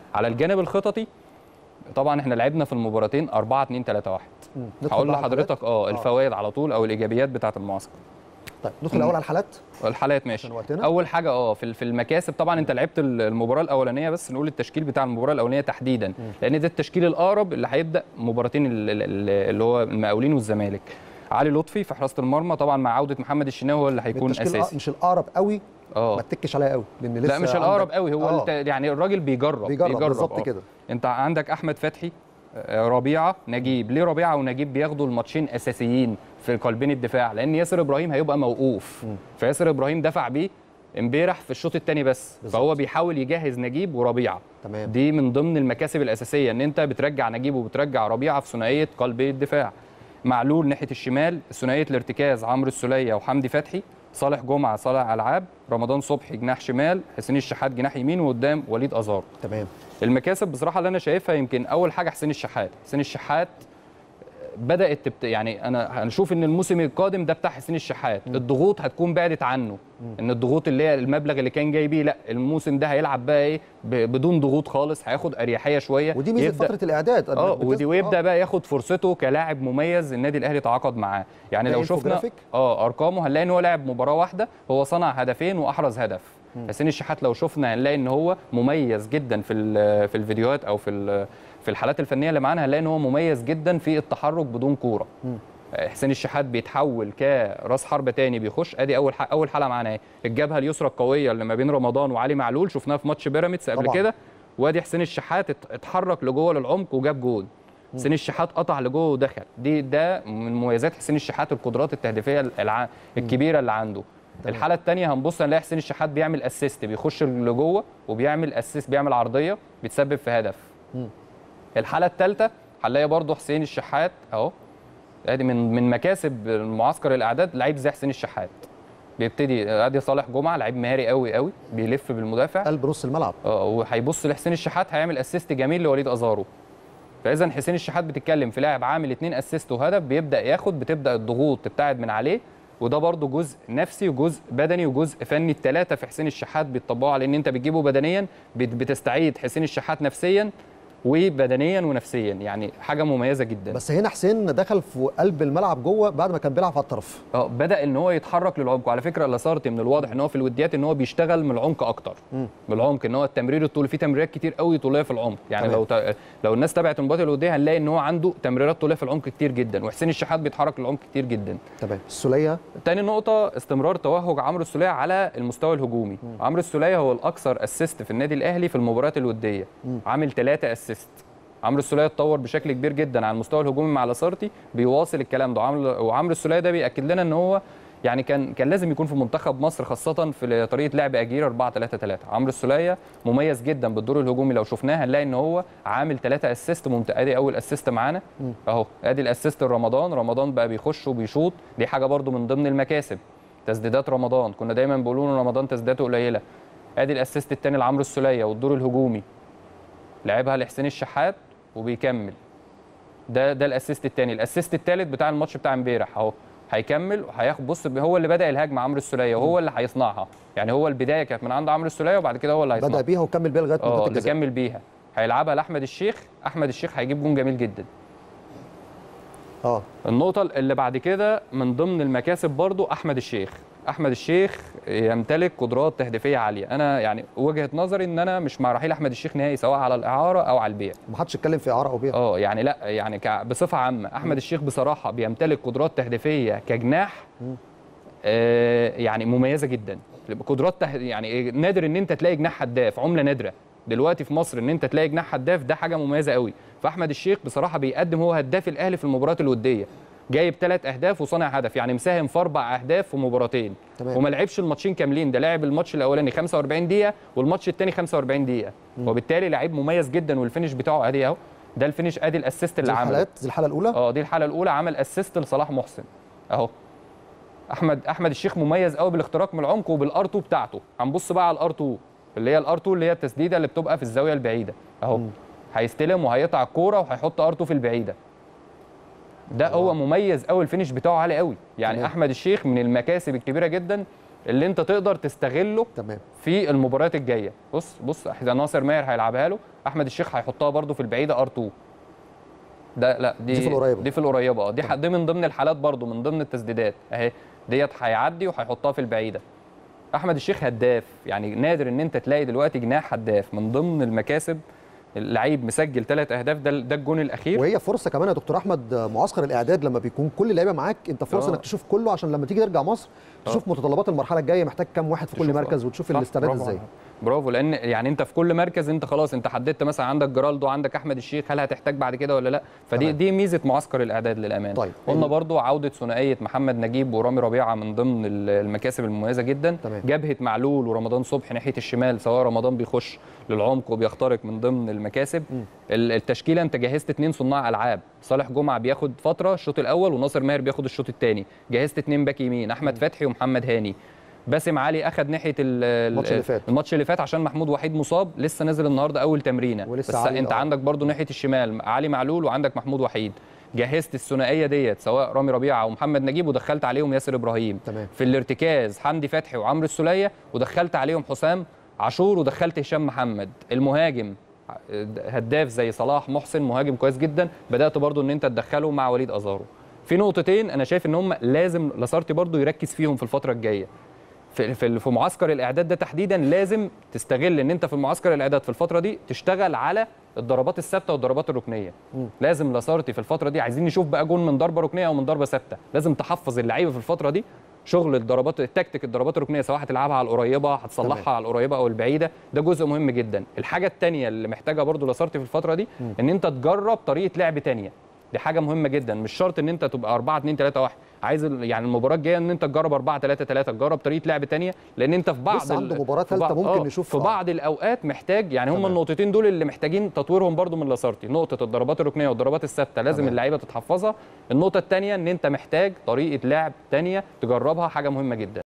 على الجانب الخططي طبعا احنا لعبنا في المباراتين 4 2 3 1 مم. ندخل هقول بقى على لحضرتك اه الفوائد على طول او الايجابيات بتاعه المعسكر طيب ندخل الاول على الحالات الحالات ماشي عشان وقتنا. اول حاجه اه في في المكاسب طبعا انت لعبت المباراه الاولانيه بس نقول التشكيل بتاع المباراه الاولانيه تحديدا لان ده التشكيل الاقرب اللي هيبدا مباراتين ال- ال- ال- اللي هو المقاولين والزمالك علي لطفي في حراسه المرمى طبعا مع عوده محمد الشناوي هو اللي هيكون التشكيل اساسي مش الاقرب قوي اه ما تتكش عليها قوي لان لسه لا مش الاقرب عندك- قوي هو آه. الت- يعني الراجل بيجرب بيجرب بالظبط آه. كده. انت عندك احمد فتحي آه، ربيعه نجيب ليه ربيعه ونجيب بياخدوا الماتشين اساسيين في قلبين الدفاع لان ياسر ابراهيم هيبقى موقوف فياسر ابراهيم دفع بيه امبارح في الشوط الثاني بس بالظبط. فهو بيحاول يجهز نجيب وربيعه تمام دي من ضمن المكاسب الاساسيه ان انت بترجع نجيب وبترجع ربيعه في ثنائيه قلبي الدفاع معلول ناحيه الشمال ثنائيه الارتكاز عمرو السوليه وحمدي فتحي صالح جمعه صالح العاب رمضان صبحي جناح شمال حسين الشحات جناح يمين وقدام وليد ازار تمام المكاسب بصراحه اللي انا شايفها يمكن اول حاجه حسين الشحات حسين الشحات بدات تبت... يعني انا هنشوف ان الموسم القادم ده بتاع حسين الشحات الضغوط هتكون بعدت عنه ان الضغوط اللي هي المبلغ اللي كان جاي بيه لا الموسم ده هيلعب بقى ايه ب... بدون ضغوط خالص هياخد اريحيه شويه ودي ميزه يبدأ- فتره الاعداد اه بتس- ودي ويبدا بقى ياخد فرصته كلاعب مميز النادي الاهلي تعاقد معاه يعني ده لو شفنا انفوجرافيك؟ اه ارقامه هنلاقي ان هو لعب مباراه واحده هو صنع هدفين واحرز هدف حسين الشحات لو شفنا هنلاقي ان هو مميز جدا في ال- في الفيديوهات او في ال- في الحالات الفنيه اللي معانا هنلاقي ان هو مميز جدا في التحرك بدون كوره حسين الشحات بيتحول كراس حربة تاني بيخش ادي اول ح- اول حاله معانا اهي الجبهه اليسرى القويه اللي ما بين رمضان وعلي معلول شفناها في ماتش بيراميدز قبل طبعاً. كده وادي حسين الشحات ات- اتحرك لجوه للعمق وجاب جول حسين الشحات قطع لجوه ودخل دي ده من مميزات حسين الشحات القدرات التهديفيه الع... الكبيره اللي عنده الحاله الثانيه هنبص نلاقي حسين الشحات بيعمل اسيست بيخش لجوه وبيعمل اسيست بيعمل عرضيه بيتسبب في هدف الحاله الثالثه هنلاقي برضه حسين الشحات اهو ادي من من مكاسب معسكر الاعداد لعيب زي حسين الشحات بيبتدي ادي صالح جمعه لعيب مهاري قوي قوي بيلف بالمدافع قلب نص الملعب اه وهيبص لحسين الشحات هيعمل اسيست جميل لوليد ازارو فاذا حسين الشحات بتتكلم في لاعب عامل اتنين اسيست وهدف بيبدا ياخد بتبدا الضغوط تبتعد من عليه وده برضه جزء نفسي وجزء بدني وجزء فني الثلاثه في حسين الشحات بيطبقوا على ان انت بتجيبه بدنيا بت- بتستعيد حسين الشحات نفسيا وبدنيا ونفسيا يعني حاجه مميزه جدا بس هنا حسين دخل في قلب الملعب جوه بعد ما كان بيلعب على الطرف اه بدا ان هو يتحرك للعمق وعلى فكره لاسارتي من الواضح ان هو في الوديات ان هو بيشتغل من العمق اكتر من العمق ان هو التمرير الطولي في تمريرات كتير قوي طوليه في العمق يعني تمام. لو ت... لو الناس تابعت المباريات الوديه هنلاقي ان هو عنده تمريرات طوليه في العمق كتير جدا وحسين الشحات بيتحرك للعمق كتير جدا تمام السوليه تاني نقطة استمرار توهج عمرو السولية على المستوى الهجومي، عمرو السولية هو الأكثر اسيست في النادي الأهلي في المباريات الودية، عامل ثلاثة اسيست. عمرو السولية اتطور بشكل كبير جدا على المستوى الهجومي مع لاسارتي بيواصل الكلام ده وعمرو وعمرو السولية ده بيأكد لنا ان هو يعني كان كان لازم يكون في منتخب مصر خاصة في طريقة لعب أجير 4 3 3 عمرو السولية مميز جدا بالدور الهجومي لو شفناه هنلاقي ان هو عامل ثلاثة اسيست ممتاز ادي اول اسيست معانا اهو ادي الاسيست لرمضان رمضان بقى بيخش وبيشوط دي حاجة برضو من ضمن المكاسب تسديدات رمضان كنا دايما بيقولوا ان رمضان تسديداته قليلة ادي الاسيست الثاني لعمرو السولية والدور الهجومي لعبها لحسين الشحات وبيكمل ده ده الاسيست الثاني الاسيست الثالث بتاع الماتش بتاع امبارح اهو هيكمل وهياخد بص هو اللي بدا الهجمه عمرو السوليه وهو اللي هيصنعها يعني هو البدايه كانت من عند عمرو السوليه وبعد كده هو اللي بدا هيصنعها بيها وكمل بيها لغايه اه منطقه اللي الجزاء كمل بيها هيلعبها لاحمد الشيخ احمد الشيخ هيجيب جون جميل جدا اه النقطة اللي بعد كده من ضمن المكاسب برضو أحمد الشيخ أحمد الشيخ يمتلك قدرات تهديفية عالية أنا يعني وجهة نظري إن أنا مش مع رحيل أحمد الشيخ نهائي سواء على الإعارة أو على البيع ما حدش اتكلم في اعاره او بيع اه يعني لا يعني ك- بصفة عامة أحمد الشيخ بصراحة بيمتلك قدرات تهديفية كجناح آه يعني مميزة جدا قدرات ته... يعني نادر إن أنت تلاقي جناح هداف عملة نادرة دلوقتي في مصر ان انت تلاقي جناح هداف ده حاجه مميزه قوي فاحمد الشيخ بصراحه بيقدم هو هداف الاهلي في المباريات الوديه جايب ثلاث اهداف وصانع هدف يعني مساهم في اربع اهداف في مباراتين تمام. وما لعبش الماتشين كاملين ده لعب الماتش الاولاني 45 دقيقه والماتش الثاني 45 دقيقه وبالتالي لعيب مميز جدا والفينش بتاعه ادي اهو ده الفينش ادي الاسيست دي اللي عمله الحالات دي الحاله الاولى اه دي الحاله الاولى عمل اسيست لصلاح محسن اهو احمد احمد الشيخ مميز قوي بالاختراق من العمق وبالار 2 بتاعته هنبص بقى على الار 2 اللي هي الار 2 اللي هي التسديده اللي بتبقى في الزاويه البعيده اهو هيستلم وهيقطع الكوره وهيحط ار 2 في البعيده ده هو مميز قوي الفينش بتاعه عالي قوي يعني تمام. احمد الشيخ من المكاسب الكبيره جدا اللي انت تقدر تستغله تمام في المباريات الجايه بص بص احنا ناصر ماهر هيلعبها له احمد الشيخ هيحطها برده في البعيده ار 2 ده لا دي دي في القريبة. دي في القريبه اه دي ح- دي من ضمن الحالات برده من ضمن التسديدات اهي ديت هيعدي وهيحطها في البعيده احمد الشيخ هداف يعني نادر ان انت تلاقي دلوقتي جناح هداف من ضمن المكاسب اللعيب مسجل ثلاث اهداف ده ده الجون الاخير وهي فرصه كمان يا دكتور احمد معسكر الاعداد لما بيكون كل اللعيبه معاك انت فرصه آه. انك تشوف كله عشان لما تيجي ترجع مصر تشوف متطلبات المرحله الجايه محتاج كام واحد في كل تشوف- مركز وتشوف صح، الاستعداد برافو ازاي عليك. برافو لان يعني انت في كل مركز انت خلاص انت حددت مثلا عندك جرالدو عندك احمد الشيخ هل هتحتاج بعد كده ولا لا فدي تمام. دي ميزه معسكر الاعداد للامان طيب. قلنا ال- برضو عوده ثنائيه محمد نجيب ورامي ربيعه من ضمن ال- المكاسب المميزه جدا تمام. جبهه معلول ورمضان صبحي ناحيه الشمال سواء رمضان بيخش للعمق وبيخترق من ضمن المكاسب ال- التشكيله انت جهزت اثنين صناع العاب صالح جمعه بياخد فتره الشوط الاول وناصر ماهر بياخد الشوط الثاني جهزت اثنين باك يمين احمد فتحي ومحمد هاني باسم علي اخد ناحيه ال- ال- الماتش اللي فات. الماتش اللي فات عشان محمود وحيد مصاب لسه نازل النهارده اول تمرينه ولسه بس علي- انت آه. عندك برضو ناحيه الشمال علي معلول وعندك محمود وحيد جهزت الثنائيه ديت سواء رامي ربيعه ومحمد نجيب ودخلت عليهم ياسر ابراهيم تمام. في الارتكاز حمدي فتحي وعمرو السوليه ودخلت عليهم حسام عاشور ودخلت هشام محمد المهاجم هداف زي صلاح محسن مهاجم كويس جدا بدات برضو ان انت تدخله مع وليد ازارو في نقطتين انا شايف ان هم لازم لاسارتي برضو يركز فيهم في الفتره الجايه في في في معسكر الاعداد ده تحديدا لازم تستغل ان انت في معسكر الاعداد في الفتره دي تشتغل على الضربات الثابته والضربات الركنيه لازم لاسارتي في الفتره دي عايزين نشوف بقى جون من ضربه ركنيه او من ضربه ثابته لازم تحفظ اللعيبه في الفتره دي شغل الضربات التكتيك الضربات الركنيه سواء هتلعبها على القريبه هتصلحها تمام. على القريبه او البعيده ده جزء مهم جدا الحاجه الثانيه اللي محتاجها برضو لاسارتي في الفتره دي ان انت تجرب طريقه لعب تانية دي حاجه مهمه جدا مش شرط ان انت تبقى 4 2 3 1 عايز ال- يعني المباراه الجايه ان انت تجرب 4 3 3 تجرب طريقه لعب تانية لان انت في بعض لسه عنده ال- مباراة في ثالثة بعض- ممكن آه، نشوف- في آه. بعض الاوقات محتاج يعني هم تمام. النقطتين دول اللي محتاجين تطويرهم برضو من لاسارتي نقطه الضربات الركنيه والضربات الثابته لازم تمام. اللعيبه تتحفظها النقطه الثانيه ان انت محتاج طريقه لعب تانية تجربها حاجه مهمه جدا